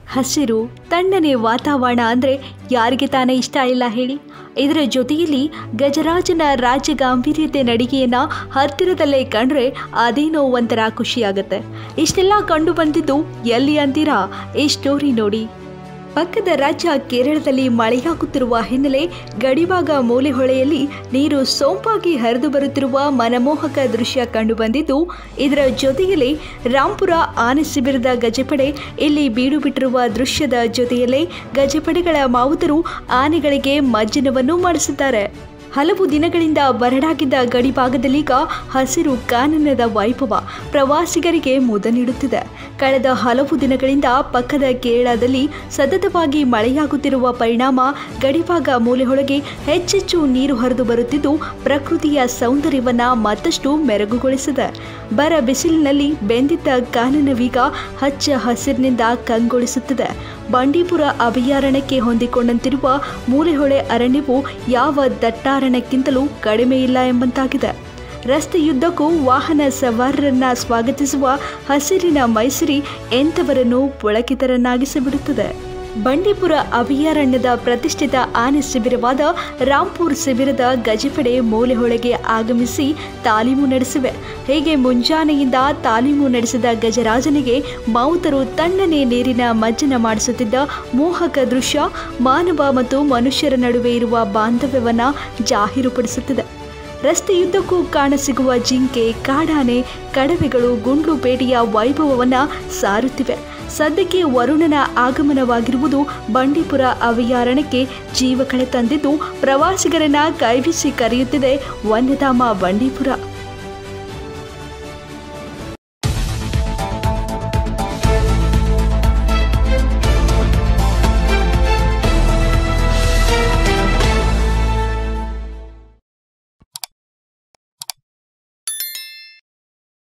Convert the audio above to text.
ಹಸಿರು ತಣ್ಣನೆ ವಾತಾವರಣ ಅಂದರೆ ಯಾರಿಗೆ ತಾನೇ ಇಷ್ಟ ಇಲ್ಲ ಹೇಳಿ ಇದರ ಜೊತೆಯಲ್ಲಿ ಗಜರಾಜನ ರಾಜ್ಯ ಗಾಂಭೀರ್ಯತೆ ನಡಿಗೆಯನ್ನು ಹತ್ತಿರದಲ್ಲೇ ಕಂಡ್ರೆ ಅದೇನೋ ಒಂಥರ ಖುಷಿಯಾಗುತ್ತೆ ಇಷ್ಟೆಲ್ಲ ಕಂಡು ಬಂದಿದ್ದು ಎಲ್ಲಿ ಅಂತೀರಾ ಈ ಸ್ಟೋರಿ ನೋಡಿ ಪಕ್ಕದ ರಾಜ್ಯ ಕೇರಳದಲ್ಲಿ ಮಳೆಯಾಗುತ್ತಿರುವ ಹಿನ್ನೆಲೆ ಗಡಿಭಾಗ ಮೂಲೆಹೊಳೆಯಲ್ಲಿ ನೀರು ಸೊಂಪಾಗಿ ಹರಿದು ಬರುತ್ತಿರುವ ಮನಮೋಹಕ ದೃಶ್ಯ ಕಂಡುಬಂದಿದ್ದು ಇದರ ಜೊತೆಯಲ್ಲೇ ರಾಂಪುರ ಆನೆ ಶಿಬಿರದ ಗಜಪಡೆ ಇಲ್ಲಿ ಬೀಡು ಬಿಟ್ಟಿರುವ ದೃಶ್ಯದ ಜೊತೆಯಲ್ಲೇ ಗಜಪಡೆಗಳ ಮಾವುತರು ಆನೆಗಳಿಗೆ ಮಜ್ಜನವನ್ನು ಮಾಡಿಸಿದ್ದಾರೆ ಹಲವು ದಿನಗಳಿಂದ ಬರಡಾಗಿದ್ದ ಗಡಿಭಾಗದಲ್ಲೀಗ ಹಸಿರು ಕಾನನದ ವೈಭವ ಪ್ರವಾಸಿಗರಿಗೆ ಮುದ ನೀಡುತ್ತಿದೆ ಕಳೆದ ಹಲವು ದಿನಗಳಿಂದ ಪಕ್ಕದ ಕೇರಳದಲ್ಲಿ ಸತತವಾಗಿ ಮಳೆಯಾಗುತ್ತಿರುವ ಪರಿಣಾಮ ಗಡಿಭಾಗ ಮೂಲೆಯೊಳಗೆ ಹೆಚ್ಚೆಚ್ಚು ನೀರು ಹರಿದು ಬರುತ್ತಿದ್ದು ಪ್ರಕೃತಿಯ ಸೌಂದರ್ಯವನ್ನ ಮತ್ತಷ್ಟು ಮೆರುಗುಗೊಳಿಸಿದೆ ಬರ ಬಿಸಿಲಿನಲ್ಲಿ ಬೆಂದಿದ್ದ ಕಾನನವೀಗ ಹಚ್ಚ ಹಸಿರಿನಿಂದ ಕಂಗೊಳಿಸುತ್ತಿದೆ ಬಂಡೀಪುರ ಅಭಯಾರಣ್ಯಕ್ಕೆ ಹೊಂದಿಕೊಂಡಂತಿರುವ ಮೂಲೆಹೊಳೆ ಅರಣ್ಯವು ಯಾವ ದಟ್ಟಾರಣ್ಯಕ್ಕಿಂತಲೂ ಕಡಿಮೆ ಇಲ್ಲ ಎಂಬಂತಾಗಿದೆ ರಸ್ತೆಯುದ್ದಕ್ಕೂ ವಾಹನ ಸವಾರರನ್ನ ಸ್ವಾಗತಿಸುವ ಹಸಿರಿನ ಮೈಸೂರಿ ಎಂಥವರನ್ನು ಪುಳಕಿತರನ್ನಾಗಿಸಿಬಿಡುತ್ತದೆ ಬಂಡೀಪುರ ಅಭಯಾರಣ್ಯದ ಪ್ರತಿಷ್ಠಿತ ಆನೆ ಶಿಬಿರವಾದ ರಾಂಪುರ್ ಶಿಬಿರದ ಗಜಪಡೆ ಮೂಲೆಹೊಳೆಗೆ ಆಗಮಿಸಿ ತಾಲೀಮು ನಡೆಸಿವೆ ಹೀಗೆ ಮುಂಜಾನೆಯಿಂದ ತಾಲೀಮು ನಡೆಸಿದ ಗಜರಾಜನಿಗೆ ಮಾವುತರು ತಣ್ಣನೆ ನೀರಿನ ಮಜ್ಜನ ಮಾಡಿಸುತ್ತಿದ್ದ ಮೋಹಕ ದೃಶ್ಯ ಮಾನವ ಮತ್ತು ಮನುಷ್ಯರ ನಡುವೆ ಇರುವ ಬಾಂಧವ್ಯವನ್ನ ಜಾಹೀರುಪಡಿಸುತ್ತಿದೆ ರಸ್ತೆಯುದ್ದಕ್ಕೂ ಕಾಣಸಿಗುವ ಜಿಂಕೆ ಕಾಡಾನೆ ಕಡವೆಗಳು ಗುಂಡ್ಲು ಬೇಟೆಯ ವೈಭವವನ್ನು ಸಾರುತ್ತಿವೆ ಸದ್ಯಕ್ಕೆ ವರುಣನ ಆಗಮನವಾಗಿರುವುದು ಬಂಡೀಪುರ ಅಭಯಾರಣ್ಯಕ್ಕೆ ಜೀವ ಕಳೆ ತಂದಿದ್ದು ಪ್ರವಾಸಿಗರನ್ನ ಕೈಬೀಸಿ ಕರೆಯುತ್ತಿದೆ ವನ್ಯಧಾಮ ಬಂಡೀಪುರ